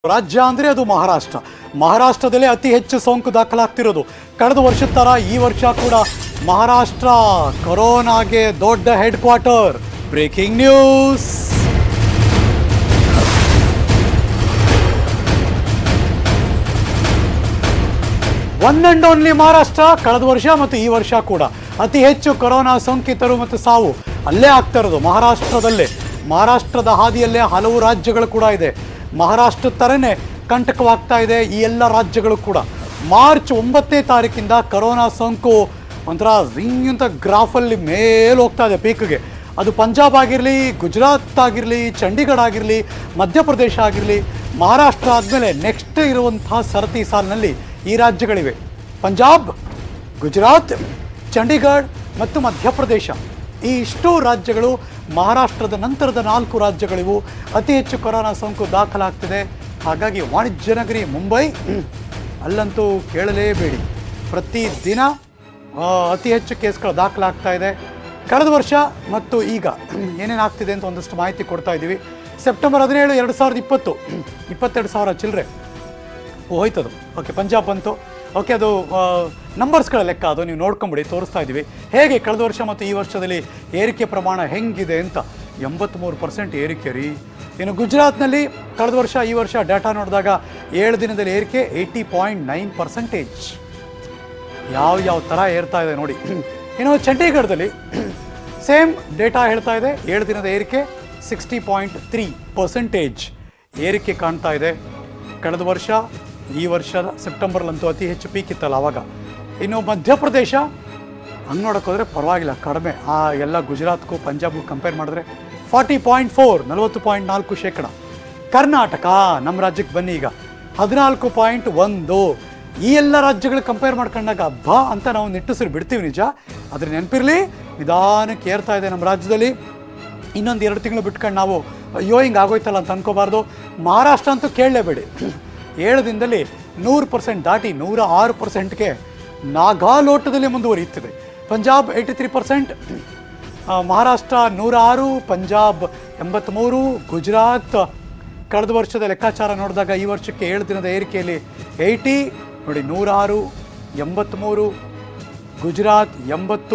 ರಾಜ್ಯ ಅಂದರೆ ಅದು ಮಹಾರಾಷ್ಟ್ರ ಮಹಾರಾಷ್ಟ್ರದಲ್ಲೇ ಅತಿ ಹೆಚ್ಚು ಸೋಂಕು ದಾಖಲಾಗ್ತಿರೋದು ಕಳೆದ ವರ್ಷದ ಥರ ಈ ವರ್ಷ ಕೂಡ ಮಹಾರಾಷ್ಟ್ರ ಕೊರೋನಾಗೆ ದೊಡ್ಡ head quarter breaking news one and only Maharashtra ಕಳೆದ ವರ್ಷ ಮತ್ತು ಈ ವರ್ಷ ಕೂಡ ಅತಿ ಹೆಚ್ಚು ಕೊರೋನಾ ಸೋಂಕಿತರು ಮತ್ತು ಸಾವು ಅಲ್ಲೇ ಆಗ್ತಾ ಇರೋದು ಮಹಾರಾಷ್ಟ್ರದಲ್ಲೇ ಮಹಾರಾಷ್ಟ್ರದ ಹಾದಿಯಲ್ಲೇ ಹಲವು ರಾಜ್ಯಗಳು ಕೂಡ ಇದೆ ಮಹಾರಾಷ್ಟ್ರ ಥರನೇ ಕಂಟಕವಾಗ್ತಾ ಇದೆ ಈ ಎಲ್ಲ ರಾಜ್ಯಗಳು ಕೂಡ ಮಾರ್ಚ್ ಒಂಬತ್ತನೇ ತಾರೀಕಿಂದ ಕೊರೋನಾ ಸೋಂಕು ಒಂಥರ ರಿಂಗ್ ಅಂತ ಗ್ರಾಫಲ್ಲಿ ಮೇಲೆ ಹೋಗ್ತಾ ಇದೆ ಪೀಕ್ಗೆ ಅದು ಪಂಜಾಬ್ ಆಗಿರಲಿ ಗುಜರಾತ್ ಆಗಿರಲಿ ಚಂಡೀಗಢ ಆಗಿರಲಿ ಮಧ್ಯಪ್ರದೇಶ ಆಗಿರಲಿ ಮಹಾರಾಷ್ಟ್ರ ಆದಮೇಲೆ ನೆಕ್ಸ್ಟ್ ಇರುವಂತಹ ಸರತಿ ಸಾಲಿನಲ್ಲಿ ಈ ರಾಜ್ಯಗಳಿವೆ ಪಂಜಾಬ್ ಗುಜರಾತ್ ಚಂಡೀಗಢ ಮತ್ತು ಮಧ್ಯಪ್ರದೇಶ ಈ ಇಷ್ಟು ರಾಜ್ಯಗಳು ಮಹಾರಾಷ್ಟ್ರದ ನಂತರದ ನಾಲ್ಕು ರಾಜ್ಯಗಳಿವು ಅತಿ ಹೆಚ್ಚು ಕೊರೋನಾ ಸೋಂಕು ದಾಖಲಾಗ್ತಿದೆ ಹಾಗಾಗಿ ವಾಣಿಜ್ಯ ನಗರಿ ಮುಂಬೈ ಅಲ್ಲಂತೂ ಕೇಳಲೇಬೇಡಿ ಪ್ರತಿದಿನ ಆ, ಅತಿ ಹೆಚ್ಚು ಕೇಸ್ಗಳು ದಾಖಲಾಗ್ತಾ ಇದೆ ಕಳೆದ ವರ್ಷ ಮತ್ತು ಈಗ ಏನೇನು ಆಗ್ತಿದೆ ಅಂತ ಒಂದಷ್ಟು ಮಾಹಿತಿ ಕೊಡ್ತಾ ಇದ್ದೀವಿ ಸೆಪ್ಟೆಂಬರ್ ಹದಿನೇಳು ಎರಡು ಸಾವಿರದ ಇಪ್ಪತ್ತು ಇಪ್ಪತ್ತೆರಡು ಸಾವಿರ ಚಿಲ್ಲರೆ ಹೋಯ್ತದು ಓಕೆ ಪಂಜಾಬ್ ಬಂತು ಓಕೆ ಅದು ನಂಬರ್ಸ್ಗಳ ಲೆಕ್ಕ ಅದು ನೀವು ನೋಡ್ಕೊಂಬಿಡಿ ತೋರಿಸ್ತಾ ಇದ್ದೀವಿ ಹೇಗೆ ಕಳೆದ ವರ್ಷ ಮತ್ತು ಈ ವರ್ಷದಲ್ಲಿ ಏರಿಕೆ ಪ್ರಮಾಣ ಹೆಂಗಿದೆ ಅಂತ ಎಂಬತ್ತ್ಮೂರು ಪರ್ಸೆಂಟ್ ಏರಿಕೆ ರೀ ಇನ್ನು ಗುಜರಾತ್ನಲ್ಲಿ ಕಳೆದ ವರ್ಷ ಈ ವರ್ಷ ಡೇಟಾ ನೋಡಿದಾಗ ಏಳು ದಿನದಲ್ಲಿ ಏರಿಕೆ ಏಯ್ಟಿ ಪಾಯಿಂಟ್ ನೈನ್ ಪರ್ಸೆಂಟೇಜ್ ಯಾವ ಯಾವ ಥರ ಏರ್ತಾ ಇದೆ ನೋಡಿ ಇನ್ನು ಚಂಡೀಗಢದಲ್ಲಿ ಸೇಮ್ ಡೇಟಾ ಹೇಳ್ತಾ ಇದೆ ಏಳು ದಿನದ ಏರಿಕೆ ಸಿಕ್ಸ್ಟಿ ಪಾಯಿಂಟ್ ತ್ರೀ ಪರ್ಸೆಂಟೇಜ್ ಏರಿಕೆ ಕಾಣ್ತಾ ಇದೆ ಕಳೆದ ವರ್ಷ ಈ ವರ್ಷದ ಸೆಪ್ಟೆಂಬರ್ಲಂತೂ ಅತಿ ಹೆಚ್ಚು ಪೀಕ್ ಇತ್ತಲ್ಲ ಆವಾಗ ಇನ್ನು ಮಧ್ಯಪ್ರದೇಶ ಹಂಗೆ ನೋಡೋಕೆ ಹೋದರೆ ಪರವಾಗಿಲ್ಲ ಕಡಿಮೆ ಆ ಎಲ್ಲ ಗುಜರಾತ್ಗೂ ಪಂಜಾಬ್ಗೂ ಕಂಪೇರ್ ಮಾಡಿದ್ರೆ ಫಾರ್ಟಿ ಪಾಯಿಂಟ್ ಫೋರ್ ನಲವತ್ತು ಪಾಯಿಂಟ್ ನಾಲ್ಕು ಶೇಕಡ ಕರ್ನಾಟಕ ನಮ್ಮ ರಾಜ್ಯಕ್ಕೆ ಬನ್ನಿ ಈಗ ಹದಿನಾಲ್ಕು ಪಾಯಿಂಟ್ ಒಂದು ಈ ಎಲ್ಲ ರಾಜ್ಯಗಳು ಕಂಪೇರ್ ಮಾಡ್ಕೊಂಡಾಗ ಹಬ್ಬ ಅಂತ ನಾವು ನಿಟ್ಟುಸಿರು ಬಿಡ್ತೀವಿ ನಿಜ ಅದ್ರ ನೆನಪಿರಲಿ ನಿಧಾನಕ್ಕೆ ಏರ್ತಾ ಇದೆ ನಮ್ಮ ರಾಜ್ಯದಲ್ಲಿ ಇನ್ನೊಂದು ಎರಡು ತಿಂಗಳು ಬಿಟ್ಕೊಂಡು ನಾವು ಅಯ್ಯೋ ಹಿಂಗೆ ಆಗೋಯ್ತಲ್ಲ ಅಂತ ಅನ್ಕೋಬಾರ್ದು ಮಹಾರಾಷ್ಟ್ರ ಅಂತೂ ಕೇಳಲೇಬೇಡಿ ಏಳು ದಿನದಲ್ಲಿ ನೂರು ಪರ್ಸೆಂಟ್ ದಾಟಿ ನೂರ ಆರು ಪರ್ಸೆಂಟ್ಗೆ ನಾಗಾಲೋಟದಲ್ಲಿ ಮುಂದುವರಿಯುತ್ತಿದೆ Punjab eighty three percent Maharashtra ನೂರ ಆರು ಪಂಜಾಬ್ ಎಂಬತ್ತ್ಮೂರು ಗುಜರಾತ್ ಕಳೆದ ವರ್ಷದ ಲೆಕ್ಕಾಚಾರ ನೋಡಿದಾಗ ಈ ವರ್ಷಕ್ಕೆ ಏಳು ದಿನದ ಏರಿಕೆಯಲ್ಲಿ ಏಯ್ಟಿ ನೋಡಿ ನೂರಾರು ಎಂಬತ್ತ್ಮೂರು ಗುಜರಾತ್ ಎಂಬತ್ತು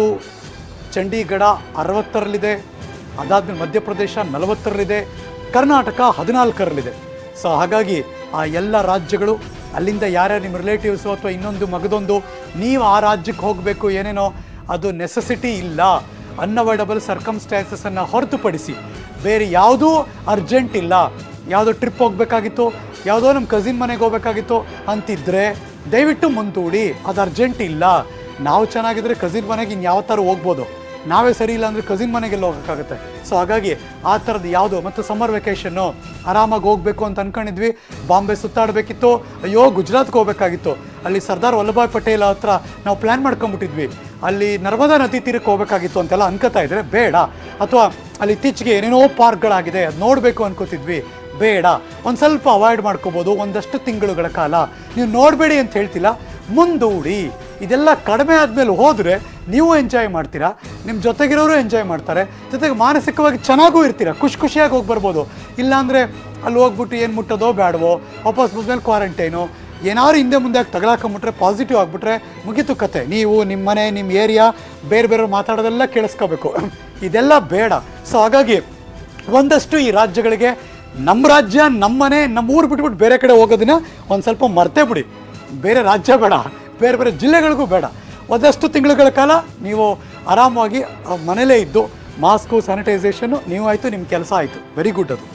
ಚಂಡೀಗಢ ಅರವತ್ತರಲ್ಲಿದೆ ಅದಾದ್ಮೇಲೆ ಮಧ್ಯಪ್ರದೇಶ ನಲವತ್ತರಲ್ಲಿದೆ ಕರ್ನಾಟಕ ಹದಿನಾಲ್ಕರಲ್ಲಿದೆ ಸೊ ಹಾಗಾಗಿ ಆ ಎಲ್ಲ ರಾಜ್ಯಗಳು ಅಲ್ಲಿಂದ ಯಾರ್ಯಾರು ನಿಮ್ಮ ರಿಲೇಟಿವ್ಸು ಅಥವಾ ಇನ್ನೊಂದು ಮಗದೊಂದು ನೀವು ಆ ರಾಜ್ಯಕ್ಕೆ ಹೋಗಬೇಕು ಏನೇನೋ ಅದು ನೆಸೆಸಿಟಿ ಇಲ್ಲ ಅನ್ಅವಾಯ್ಡಬಲ್ ಸರ್ಕಮ್ಸ್ಟ್ಯಾನ್ಸಸನ್ನು ಹೊರತುಪಡಿಸಿ ಬೇರೆ ಯಾವುದೂ ಅರ್ಜೆಂಟ್ ಇಲ್ಲ ಯಾವುದೋ ಟ್ರಿಪ್ ಹೋಗಬೇಕಾಗಿತ್ತು ಯಾವುದೋ ನಮ್ಮ ಕಸಿನ್ ಮನೆಗೆ ಹೋಗ್ಬೇಕಾಗಿತ್ತು ಅಂತಿದ್ರೆ ದಯವಿಟ್ಟು ಮುಂದೂಡಿ ಅದು ಅರ್ಜೆಂಟ್ ಇಲ್ಲ ನಾವು ಚೆನ್ನಾಗಿದ್ರೆ ಕಸಿನ್ ಮನೆಗೆ ಇನ್ಯಾವ ಥರ ಹೋಗ್ಬೋದು ನಾವೇ ಸರಿ ಇಲ್ಲ ಅಂದರೆ ಕಸಿನ್ ಮನೆಗೆಲ್ಲ ಹೋಗೋಕ್ಕಾಗುತ್ತೆ ಸೊ ಹಾಗಾಗಿ ಆ ಥರದ್ದು ಯಾವುದು ಮತ್ತು ಸಮ್ಮರ್ ವೆಕೇಷನ್ನು ಆರಾಮಾಗಿ ಹೋಗಬೇಕು ಅಂತ ಅನ್ಕೊಂಡಿದ್ವಿ ಬಾಂಬೆ ಸುತ್ತಾಡಬೇಕಿತ್ತು ಅಯ್ಯೋ ಗುಜರಾತ್ಗೆ ಹೋಗ್ಬೇಕಾಗಿತ್ತು ಅಲ್ಲಿ ಸರ್ದಾರ್ ವಲ್ಲಭಾಯ್ ಪಟೇಲ್ ಹತ್ರ ನಾವು ಪ್ಲ್ಯಾನ್ ಮಾಡ್ಕೊಂಬಿಟ್ಟಿದ್ವಿ ಅಲ್ಲಿ ನರ್ಮದಾ ನದಿ ತೀರಕ್ಕೆ ಹೋಗ್ಬೇಕಾಗಿತ್ತು ಅಂತೆಲ್ಲ ಅನ್ಕೋತಾ ಇದ್ರೆ ಬೇಡ ಅಥವಾ ಅಲ್ಲಿ ಇತ್ತೀಚೆಗೆ ಏನೇನೋ ಪಾರ್ಕ್ಗಳಾಗಿದೆ ಅದು ನೋಡಬೇಕು ಅನ್ಕೋತಿದ್ವಿ ಬೇಡ ಒಂದು ಸ್ವಲ್ಪ ಅವಾಯ್ಡ್ ಮಾಡ್ಕೋಬೋದು ಒಂದಷ್ಟು ತಿಂಗಳುಗಳ ಕಾಲ ನೀವು ನೋಡಬೇಡಿ ಅಂತ ಹೇಳ್ತಿಲ್ಲ ಮುಂದೂಡಿ ಇದೆಲ್ಲ ಕಡಿಮೆ ಆದಮೇಲೆ ಹೋದರೆ ನೀವು ಎಂಜಾಯ್ ಮಾಡ್ತೀರಾ ನಿಮ್ಮ ಜೊತೆಗಿರೋರು ಎಂಜಾಯ್ ಮಾಡ್ತಾರೆ ಜೊತೆಗೆ ಮಾನಸಿಕವಾಗಿ ಚೆನ್ನಾಗೂ ಇರ್ತೀರಾ ಖುಷಿ ಖುಷಿಯಾಗಿ ಹೋಗಿ ಬರ್ಬೋದು ಇಲ್ಲಾಂದರೆ ಅಲ್ಲಿ ಹೋಗ್ಬಿಟ್ಟು ಏನು ಮುಟ್ಟೋದೋ ಬೇಡವೋ ವಾಪಸ್ ಬಂದ್ಮೇಲೆ ಕ್ವಾರಂಟೈನು ಏನಾದ್ರು ಹಿಂದೆ ಮುಂದೆ ತಗಲಾಕೊಂಬಿಟ್ರೆ ಪಾಸಿಟಿವ್ ಆಗಿಬಿಟ್ರೆ ಮುಗೀತು ಕತೆ ನೀವು ನಿಮ್ಮ ಮನೆ ನಿಮ್ಮ ಏರಿಯಾ ಬೇರೆ ಬೇರೆ ಮಾತಾಡೋದೆಲ್ಲ ಕೇಳಿಸ್ಕೋಬೇಕು ಇದೆಲ್ಲ ಬೇಡ ಸೊ ಹಾಗಾಗಿ ಒಂದಷ್ಟು ಈ ರಾಜ್ಯಗಳಿಗೆ ನಮ್ಮ ರಾಜ್ಯ ನಮ್ಮ ಮನೆ ನಮ್ಮ ಊರು ಬಿಟ್ಬಿಟ್ಟು ಬೇರೆ ಕಡೆ ಹೋಗೋದನ್ನ ಒಂದು ಸ್ವಲ್ಪ ಮರ್ತೇ ಬಿಡಿ ಬೇರೆ ರಾಜ್ಯ ಬೇಡ ಬೇರೆ ಬೇರೆ ಜಿಲ್ಲೆಗಳಿಗೂ ಬೇಡ ಒಂದಷ್ಟು ತಿಂಗಳುಗಳ ಕಾಲ ನೀವು ಆರಾಮವಾಗಿ ಆ, ಮನೇಲೇ ಇದ್ದು ಮಾಸ್ಕು ಸ್ಯಾನಿಟೈಸೇಷನ್ನು ನೀವು ಆಯಿತು ನಿಮ್ಮ ಕೆಲಸ ಆಯಿತು ವೆರಿ ಗುಡ್ ಅದು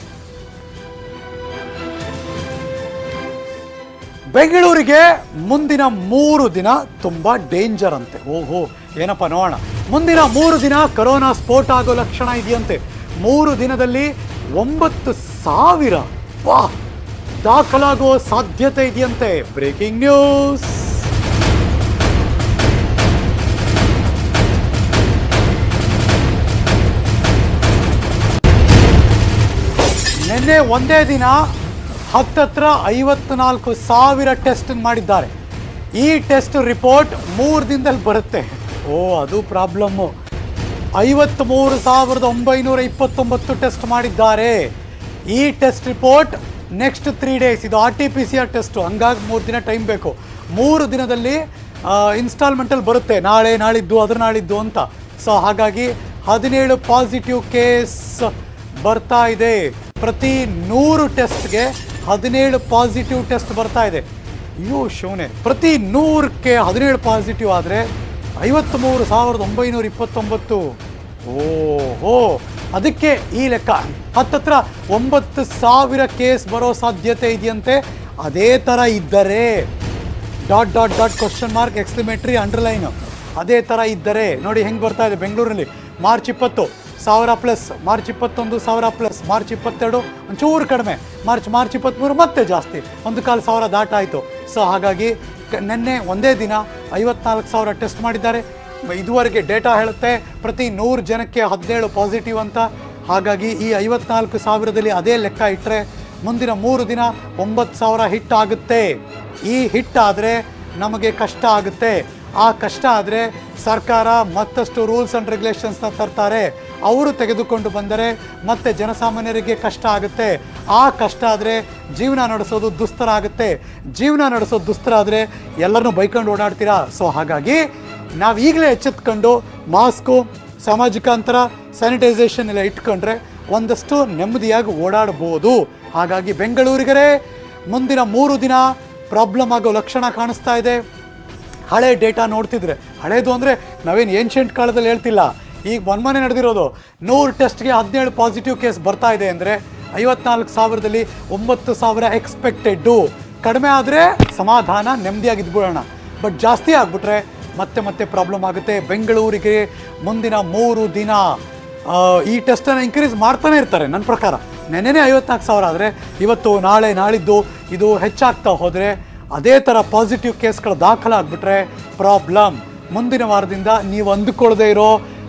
ಬೆಂಗಳೂರಿಗೆ ಮುಂದಿನ ಮೂರು ದಿನ ತುಂಬ ಡೇಂಜರ್ ಅಂತೆ ಓಹೋ ಏನಪ್ಪ ನೋಡೋಣ ಮುಂದಿನ ಮೂರು ದಿನ ಕರೋನಾ ಸ್ಫೋಟ ಆಗೋ ಲಕ್ಷಣ ಇದೆಯಂತೆ ಮೂರು ದಿನದಲ್ಲಿ ಒಂಬತ್ತು ಸಾವಿರ ವಾ ದಾಖಲಾಗುವ ಸಾಧ್ಯತೆ ಇದೆಯಂತೆ ಬ್ರೇಕಿಂಗ್ ನ್ಯೂಸ್ ನಿನ್ನೆ ಒಂದೇ ದಿನ ಹತ್ತತ್ರ ಐವತ್ನಾಲ್ಕು ಸಾವಿರ ಟೆಸ್ಟ್ ಮಾಡಿದ್ದಾರೆ ಈ ಟೆಸ್ಟ್ ರಿಪೋರ್ಟ್ ಮೂರು ದಿನದಲ್ಲಿ ಬರುತ್ತೆ ಓ ಅದು ಪ್ರಾಬ್ಲಮ್ಮು ಐವತ್ತ್ಮೂರು ಸಾವಿರದ ಒಂಬೈನೂರ ಇಪ್ಪತ್ತೊಂಬತ್ತು ಟೆಸ್ಟ್ ಮಾಡಿದ್ದಾರೆ ಈ test report next three days ಇದು R T P C R test ಹಂಗಾಗಿ ಮೂರು ದಿನ ಟೈಮ್ ಬೇಕು ಮೂರು ದಿನದಲ್ಲಿ ಇನ್ಸ್ಟಾಲ್ಮೆಂಟಲ್ಲಿ ಬರುತ್ತೆ ನಾಳೆ ನಾಳಿದ್ದು ಅದ್ರ ನಾಳಿದ್ದು ಅಂತ ಸೊ ಹಾಗಾಗಿ ಹದಿನೇಳು ಪಾಸಿಟಿವ್ ಕೇಸ್ ಬರ್ತಾ ಇದೆ ಪ್ರತಿ ನೂರು ಟೆಸ್ಟ್ಗೆ ಹದಿನೇಳು ಪಾಸಿಟಿವ್ ಟೆಸ್ಟ್ ಬರ್ತಾ ಇದೆ ಅಯ್ಯೋ ಶಿವನೇ ಪ್ರತಿ ನೂರಕ್ಕೆ ಹದಿನೇಳು ಪಾಸಿಟಿವ್ ಆದರೆ ಐವತ್ತ್ಮೂರು ಸಾವಿರದ ಒಂಬೈನೂರ ಇಪ್ಪತ್ತೊಂಬತ್ತು ಓಹೋ ಅದಕ್ಕೆ ಈ ಲೆಕ್ಕ ಹತ್ತತ್ರ ಒಂಬತ್ತು ಸಾವಿರ ಕೇಸ್ ಬರೋ ಸಾಧ್ಯತೆ ಇದೆಯಂತೆ ಅದೇ ಥರ ಇದ್ದರೆ dot dot dot question mark exclamatory underline ಅದೇ ಥರ ಇದ್ದರೆ ನೋಡಿ ಹೆಂಗೆ ಬರ್ತಾ ಇದೆ ಬೆಂಗಳೂರಲ್ಲಿ ಮಾರ್ಚ್ ಇಪ್ಪತ್ತು ಸಾವಿರ ಪ್ಲಸ್ ಮಾರ್ಚ್ ಇಪ್ಪತ್ತೊಂದು ಸಾವಿರ ಪ್ಲಸ್ ಮಾರ್ಚ್ ಇಪ್ಪತ್ತೆರಡು ಒಂಚೂರು ಕಡಿಮೆ ಮಾರ್ಚ್ ಮಾರ್ಚ್ ಇಪ್ಪತ್ತ್ಮೂರು ಮತ್ತೆ ಜಾಸ್ತಿ ಒಂದು ಕಾಲು ಸಾವಿರ ದಾಟಾಯಿತು ಸೊ ಹಾಗಾಗಿ ಕ- ನಿನ್ನೆ ಒಂದೇ ದಿನ ಐವತ್ನಾಲ್ಕು ಸಾವಿರ ಟೆಸ್ಟ್ ಮಾಡಿದ್ದಾರೆ ಮ- ಇದುವರೆಗೆ ಡೇಟಾ ಹೇಳುತ್ತೆ ಪ್ರತಿ ನೂರು ಜನಕ್ಕೆ ಹದಿನೇಳು ಪಾಸಿಟಿವ್ ಅಂತ ಹಾಗಾಗಿ ಈ ಐವತ್ನಾಲ್ಕು ಸಾವಿರದಲ್ಲಿ ಅದೇ ಲೆಕ್ಕ ಇಟ್ಟರೆ ಮುಂದಿನ ಮೂರು ದಿನ ಒಂಬತ್ತು ಸಾವಿರ ಹಿಟ್ ಆಗುತ್ತೆ ಈ ಹಿಟ್ ಆದರೆ ನಮಗೆ ಕಷ್ಟ ಆಗುತ್ತೆ ಆ ಕಷ್ಟ ಆದರೆ ಸರ್ಕಾರ ಮತ್ತಷ್ಟು ರೂಲ್ಸ್ ಆ್ಯಂಡ್ ರೆಗ್ಯುಲೇಷನ್ಸ್ನ ತರ್ತಾರೆ ಅವರು ತೆಗೆದುಕೊಂಡು ಬಂದರೆ ಮತ್ತೆ ಜನಸಾಮಾನ್ಯರಿಗೆ ಕಷ್ಟ ಆಗುತ್ತೆ ಆ ಕಷ್ಟ ಆದರೆ ಜೀವನ ನಡೆಸೋದು ದುಸ್ತರ ಆಗುತ್ತೆ ಜೀವನ ನಡೆಸೋದು ದುಸ್ತರ ಆದರೆ ಎಲ್ಲರನ್ನೂ ಬೈಕೊಂಡು ಓಡಾಡ್ತೀರಾ ಸೊ ಹಾಗಾಗಿ ನಾವು ಈಗಲೇ ಎಚ್ಚೆತ್ಕೊಂಡು ಮಾಸ್ಕು ಸಾಮಾಜಿಕ ಅಂತರ ಸ್ಯಾನಿಟೈಸೇಷನ್ ಎಲ್ಲ ಇಟ್ಕೊಂಡ್ರೆ ಒಂದಷ್ಟು ನೆಮ್ಮದಿಯಾಗಿ ಓಡಾಡ್ಬೋದು ಹಾಗಾಗಿ ಬೆಂಗಳೂರಿಗರೇ ಮುಂದಿನ ಮೂರು ದಿನ ಪ್ರಾಬ್ಲಮ್ ಆಗೋ ಲಕ್ಷಣ ಕಾಣಿಸ್ತಾ ಇದೆ ಹಳೆ ಡೇಟಾ ನೋಡ್ತಿದ್ರೆ ಹಳೇದು ಅಂದರೆ ನಾವೇನು ಏನ್ಷಿಯಂಟ್ ಕಾಲದಲ್ಲಿ ಹೇಳ್ತಿಲ್ಲ ಈಗ ಮೊನ್ನೆ ನಡೆದಿರೋದು ನೂರು ಟೆಸ್ಟ್ಗೆ ಹದಿನೇಳು ಪಾಸಿಟಿವ್ ಕೇಸ್ ಬರ್ತಾ ಇದೆ ಅಂದರೆ ಐವತ್ನಾಲ್ಕು ಸಾವಿರದಲ್ಲಿ ಒಂಬತ್ತು ಸಾವಿರ ಎಕ್ಸ್ಪೆಕ್ಟೆಡ್ಡು ಕಡಿಮೆ ಆದರೆ ಸಮಾಧಾನ ನೆಮ್ಮದಿಯಾಗಿ ಇದ್ಬಿಡೋಣ ಬಟ್ ಜಾಸ್ತಿ ಆಗಿಬಿಟ್ರೆ ಮತ್ತೆ ಮತ್ತೆ ಪ್ರಾಬ್ಲಮ್ ಆಗುತ್ತೆ ಬೆಂಗಳೂರಿಗೆ ಮುಂದಿನ ಮೂರು ದಿನ ಆ, ಈ ಟೆಸ್ಟನ್ನು ಇನ್ಕ್ರೀಸ್ ಮಾಡ್ತಾನೆ ಇರ್ತಾರೆ ನನ್ನ ಪ್ರಕಾರ ನೆನ್ನೆನೇ ಐವತ್ನಾಲ್ಕು ಸಾವಿರ ಆದರೆ ಇವತ್ತು ನಾಳೆ ನಾಳಿದ್ದು ಇದು ಹೆಚ್ಚಾಗ್ತಾ ಹೋದರೆ ಅದೇ ಥರ ಪಾಸಿಟಿವ್ ಕೇಸ್ಗಳು ದಾಖಲಾಗ್ಬಿಟ್ರೆ ಪ್ರಾಬ್ಲಮ್ ಮುಂದಿನ ವಾರದಿಂದ ನೀವು ಅಂದುಕೊಳ್ಳದೆ ಇರೋ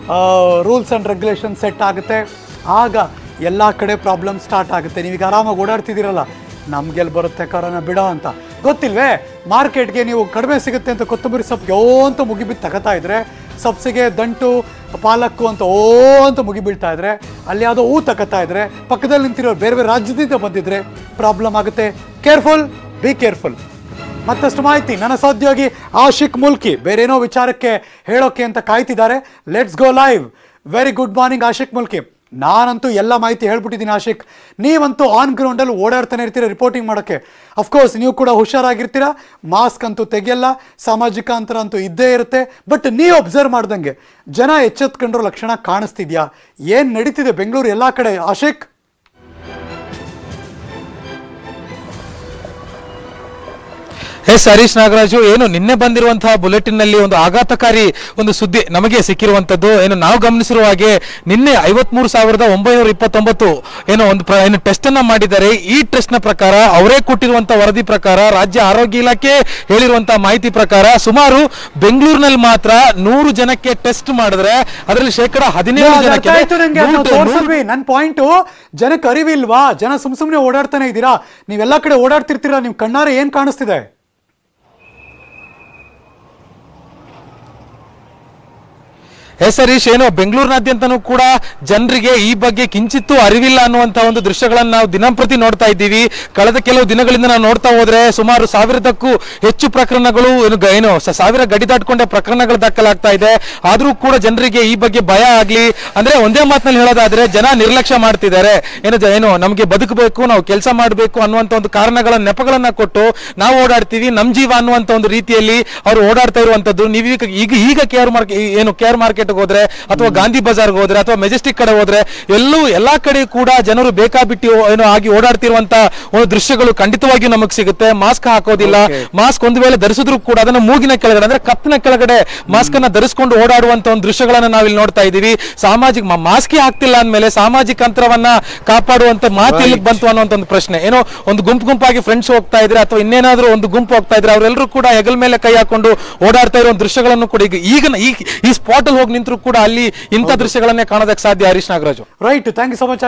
ರೂಲ್ಸ್ ಆ್ಯಂಡ್ ರೆಗ್ಯುಲೇಷನ್ ಸೆಟ್ ಆಗುತ್ತೆ ಆಗ ಎಲ್ಲ ಕಡೆ ಪ್ರಾಬ್ಲಮ್ ಸ್ಟಾರ್ಟ್ ಆಗುತ್ತೆ ನೀವೀಗ ಆರಾಮಾಗಿ ಓಡಾಡ್ತಿದ್ದೀರಲ್ಲ ನಮ್ಗೆಲ್ಲಿ ಬರುತ್ತೆ ಕರೋನಾ ಬಿಡೋ ಅಂತ ಗೊತ್ತಿಲ್ವೇ ಮಾರ್ಕೆಟ್ಗೆ ನೀವು ಕಡಿಮೆ ಸಿಗುತ್ತೆ ಅಂತ ಕೊತ್ತಂಬರಿ ಸೊಪ್ಪು ಯೋ ಅಂತ ಮುಗಿಬಿದ್ದು ತಗೋತಾ ಇದ್ರೆ ಸಬ್ಸಿಗೆ ದಂಟು ಪಾಲಕ್ಕು ಅಂತ ಓ ಅಂತ ಮುಗಿಬೀಳ್ತಾ ಇದ್ರೆ ಅಲ್ಲಿ ಯಾವುದೋ ಹೂ ತಗೋತಾ ಇದ್ರೆ ಪಕ್ಕದಲ್ಲಿ ನಿಂತಿರೋರು ಬೇರೆ ಬೇರೆ ರಾಜ್ಯದಿಂದ ಬಂದಿದ್ರೆ ಪ್ರಾಬ್ಲಮ್ ಆಗುತ್ತೆ ಕೇರ್ಫುಲ್ ಬಿ ಕೇರ್ಫುಲ್ ಮತ್ತಷ್ಟು ಮಾಹಿತಿ ನನ್ನ ಸಹೋದ್ಯೋಗಿ ಆಶಿಕ್ ಮುಲ್ಕಿ ಬೇರೇನೋ ವಿಚಾರಕ್ಕೆ ಹೇಳೋಕೆ ಅಂತ ಕಾಯ್ತಿದ್ದಾರೆ let's go live very good morning Ashik Mulki ನಾನಂತೂ ಎಲ್ಲ ಮಾಹಿತಿ ಹೇಳ್ಬಿಟ್ಟಿದ್ದೀನಿ ಆಶಿಕ್ ನೀವಂತೂ ಆನ್ ಗ್ರೌಂಡಲ್ಲಿ ಓಡಾಡ್ತಾನೆ ಇರ್ತೀರ ರಿಪೋರ್ಟಿಂಗ್ ಮಾಡೋಕ್ಕೆ ಅಫ್ಕೋರ್ಸ್ ನೀವು ಕೂಡ ಹುಷಾರಾಗಿರ್ತೀರಾ ಮಾಸ್ಕ್ ಅಂತೂ ತೆಗೆಯಲ್ಲ ಸಾಮಾಜಿಕ ಅಂತರ ಅಂತೂ ಇದ್ದೇ ಇರುತ್ತೆ ಬಟ್ ನೀವು ಅಬ್ಸರ್ವ್ ಮಾಡ್ದಂಗೆ ಜನ ಎಚ್ಚೆತ್ಕೊಂಡ್ರೋ ಲಕ್ಷಣ ಕಾಣಿಸ್ತಿದ್ಯಾ ಏನು ನಡೀತಿದೆ ಬೆಂಗಳೂರು ಎಲ್ಲ ಕಡೆ ಆಶಿಕ್ ಎಸ್ ಹರೀಶ್ ನಾಗರಾಜು ಏನು ನಿನ್ನೆ ಬಂದಿರುವಂತಹ ಬುಲೆಟಿನ್ ನಲ್ಲಿ ಒಂದು ಆಘಾತಕಾರಿ ಒಂದು ಸುದ್ದಿ ನಮಗೆ ಸಿಕ್ಕಿರುವಂತದ್ದು ಏನು ನಾವು ಗಮನಿಸಿರುವ ಹಾಗೆ ನಿನ್ನೆ ಐವತ್ಮೂರು ಸಾವಿರದ ಒಂಬೈನೂರ ಇಪ್ಪತ್ತೊಂಬತ್ತು ಏನೋ ಒಂದು ಪ್ರ- ಏನು ಟೆಸ್ಟ್ ಅನ್ನ ಮಾಡಿದ್ದಾರೆ ಈ ಟೆಸ್ಟ್ ನ ಪ್ರಕಾರ ಅವರೇ ಕೊಟ್ಟಿರುವಂತಹ ವರದಿ ಪ್ರಕಾರ ರಾಜ್ಯ ಆರೋಗ್ಯ ಇಲಾಖೆ ಹೇಳಿರುವಂತಹ ಮಾಹಿತಿ ಪ್ರಕಾರ ಸುಮಾರು ಬೆಂಗಳೂರಿನಲ್ಲಿ ಮಾತ್ರ ನೂರು ಜನಕ್ಕೆ ಟೆಸ್ಟ್ ಮಾಡಿದ್ರೆ ಅದರಲ್ಲಿ ಶೇಕಡ ಹದಿನೇಳು ಜನಕ್ಕೆ ನೂರು- ನೂರು- ನನ್ನ ಪಾಯಿಂಟು ಜನಕ್ಕೆ ಅರಿವಿಲ್ವಾ ಜನ ಸುಮ್ ಸುಮ್ಮನೆ ಓಡಾಡ್ತಾನೆ ಇದ್ದೀರಾ ನೀವೆಲ್ಲ ಕಡೆ ಓಡಾಡ್ತಿರ್ತೀರಾ ನಿಮ್ ಕಣ್ಣಾರೆ ಏನ್ ಕಾಣಿಸ್ತಿದೆ ಎಸ್ ಹರೀಶ್ ಏನು ಬೆಂಗಳೂರಿನಾದ್ಯಂತನೂ ಕೂಡ ಜನರಿಗೆ ಈ ಬಗ್ಗೆ ಕಿಂಚಿತ್ತೂ ಅರಿವಿಲ್ಲ ಅನ್ನುವಂತ ಒಂದು ದೃಶ್ಯಗಳನ್ನ ನಾವು ದಿನಂಪ್ರತಿ ನೋಡ್ತಾ ಇದ್ದೀವಿ ಕಳೆದ ಕೆಲವು ದಿನಗಳಿಂದ ನಾವು ನೋಡ್ತಾ ಹೋದ್ರೆ ಸುಮಾರು ಸಾವಿರದಕ್ಕೂ ಹೆಚ್ಚು ಪ್ರಕರಣಗಳು ಏನು ಗ- ಏನು ಸ- ಸಾವಿರ ಗಡಿ ದಾಟ್ಕೊಂಡೆ ಪ್ರಕರಣಗಳು ದಾಖಲಾಗ್ತಾ ಇದೆ ಆದ್ರೂ ಕೂಡ ಜನರಿಗೆ ಈ ಬಗ್ಗೆ ಭಯ ಆಗ್ಲಿ ಅಂದ್ರೆ ಒಂದೇ ಮಾತಿನಲ್ಲಿ ಹೇಳೋದಾದ್ರೆ ಜನ ನಿರ್ಲಕ್ಷ್ಯ ಮಾಡ್ತಿದ್ದಾರೆ ಏನು ಜ- ಏನು ನಮಗೆ ಬದುಕಬೇಕು ನಾವು ಕೆಲಸ ಮಾಡಬೇಕು ಅನ್ನುವಂತ ಒಂದು ಕಾರಣಗಳ ನೆಪಗಳನ್ನ ಕೊಟ್ಟು ನಾವು ಓಡಾಡ್ತೀವಿ ನಮ್ ಜೀವ ಅನ್ನುವಂತ ಒಂದು ರೀತಿಯಲ್ಲಿ ಅವರು ಓಡಾಡ್ತಾ ಇರುವಂತದ್ದು ನೀವು ಈಗ ಈಗ ಈಗ ಕೇರ್ ಮಾರ್ಕೆಟ್ ಏನು ಕೇರ್ ಮಾರ್ಕೆಟ್ ಹೋದ್ರೆ ಅಥವಾ ಗಾಂಧಿ ಬಜಾರ್ಗೆ ಹೋದ್ರೆ ಅಥವಾ ಮೆಜೆಸ್ಟಿಕ್ ಕಡೆ ಹೋದ್ರೆ ಎಲ್ಲೂ ಎಲ್ಲಾ ಕಡೆ ಕೂಡ ಜನರು ಬೇಕಾಬಿಟ್ಟು ಏನು ಆಗಿ ಓಡಾಡ್ತಿರುವಂತ ಒಂದು ದೃಶ್ಯಗಳು ಖಂಡಿತವಾಗಿಯೂ ನಮಗ್ ಸಿಗುತ್ತೆ ಮಾಸ್ಕ್ ಹಾಕೋದಿಲ್ಲ ಮಾಸ್ಕ್ ಒಂದು ವೇಳೆ ಧರಿಸಿದ್ರು ಕೂಡ ಅದನ್ನ ಮೂಗಿನ ಕೆಳಗಡೆ ಅಂದ್ರೆ ಕಪ್ಪಿನ ಕೆಳಗಡೆ ಮಾಸ್ಕ್ ಅನ್ನ ಧರಿಸಿಕೊಂಡು ಓಡಾಡುವಂತ ಒಂದು ದೃಶ್ಯಗಳನ್ನ ನಾವಿಲ್ಲಿ ನೋಡ್ತಾ ಇದೀವಿ ಸಾಮಾಜಿಕ ಮಾಸ್ಕೇ ಆಗ್ತಿಲ್ಲ ಅಂದ್ಮೇಲೆ ಸಾಮಾಜಿಕ ಅಂತರವನ್ನ ಕಾಪಾಡುವಂತ ಮಾತು ಎಲ್ಲಿಗೆ ಬಂತು ಅನ್ನುವಂತ ಒಂದು ಪ್ರಶ್ನೆ ಏನೋ ಒಂದು ಗುಂಪು ಗುಂಪಾಗಿ ಫ್ರೆಂಡ್ಸ್ ಹೋಗ್ತಾ ಇದ್ರೆ ಅಥವಾ ಇನ್ನೇನಾದ್ರೂ ಒಂದು ಗುಂಪು ಹೋಗ್ತಾ ಇದ್ರೆ ಅವರೆಲ್ಲರೂ ಕೂಡ ಹೆಗಲ್ ಮೇಲೆ ಕೈ ಹಾಕೊಂಡು ಓಡಾಡ್ತಾ ಇರೋ ದೃಶ್ಯಗಳನ್ನು ಕೂಡ ಈಗ ಈಗ ಈ ಈ ಸ್ಪಾಟ್ ಅಲ್ಲಿ ಹೋಗಿ ನಿಂತರೂ ಕೂಡ ಅಲ್ಲಿ ಇಂಥ ದೃಶ್ಯಗಳನ್ನೇ ಕಾಣೋದಕ್ಕೆ ಸಾಧ್ಯ Harish Nagaraju right thank you so much